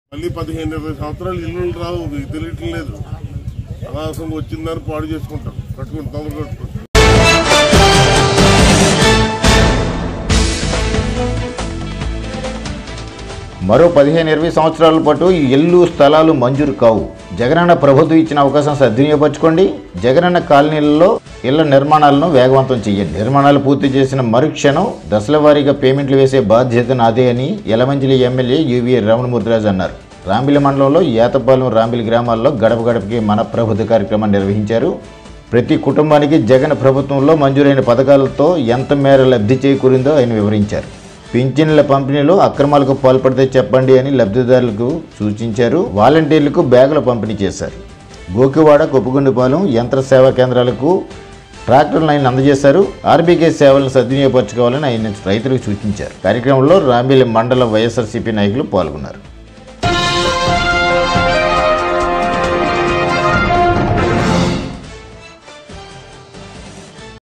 మళ్ళీ పదిహేను ఇరవై సంవత్సరాలు ఇల్లు రావు మీకు తెలియటం లేదు అనవసరంగా వచ్చిందని పాడు చేసుకుంటారు కట్టుకుంటాం కట్టుకుంటాం మరో పదిహేను ఇరవై సంవత్సరాల పాటు ఈ ఇల్లు స్థలాలు మంజూరు కావు జగనన్న ప్రభుత్వం ఇచ్చిన అవకాశం సద్వినియోగపరచుకోండి జగనన్న కాలనీలలో ఇళ్ల నిర్మాణాలను వేగవంతం చేయండి నిర్మాణాలు పూర్తి చేసిన మరుక్షణం దశల వారీగా పేమెంట్లు వేసే బాధ్యత నాదే అని యలమంచిలి ఎమ్మెల్యే యువీఆర్ రమణమూర్తిరాజు అన్నారు రాంబిలి మండలంలో ఏతపాలెం రాంబిలి గ్రామాల్లో గడప గడపకి మన ప్రభుత్వ కార్యక్రమాన్ని నిర్వహించారు ప్రతి కుటుంబానికి జగన్ ప్రభుత్వంలో మంజూరైన పథకాలతో ఎంత మేర లబ్ధి చేకూరిందో ఆయన వివరించారు పింఛన్ల పంపిణీలో అక్రమాలకు పాల్పడితే చెప్పండి అని లబ్ధిదారులకు సూచించారు వాలంటీర్లకు బ్యాగుల పంపిణీ చేశారు గోకివాడ కొప్పుగుండిపాలెం యంత్ర సేవా కేంద్రాలకు ట్రాక్టర్లను ఆయన అందజేశారు ఆర్బీకే సేవలను సద్వినియోగపరచుకోవాలని ఆయన రైతులకు సూచించారు కార్యక్రమంలో రాంబిలి మండల వైఎస్ఆర్సీపీ నాయకులు పాల్గొన్నారు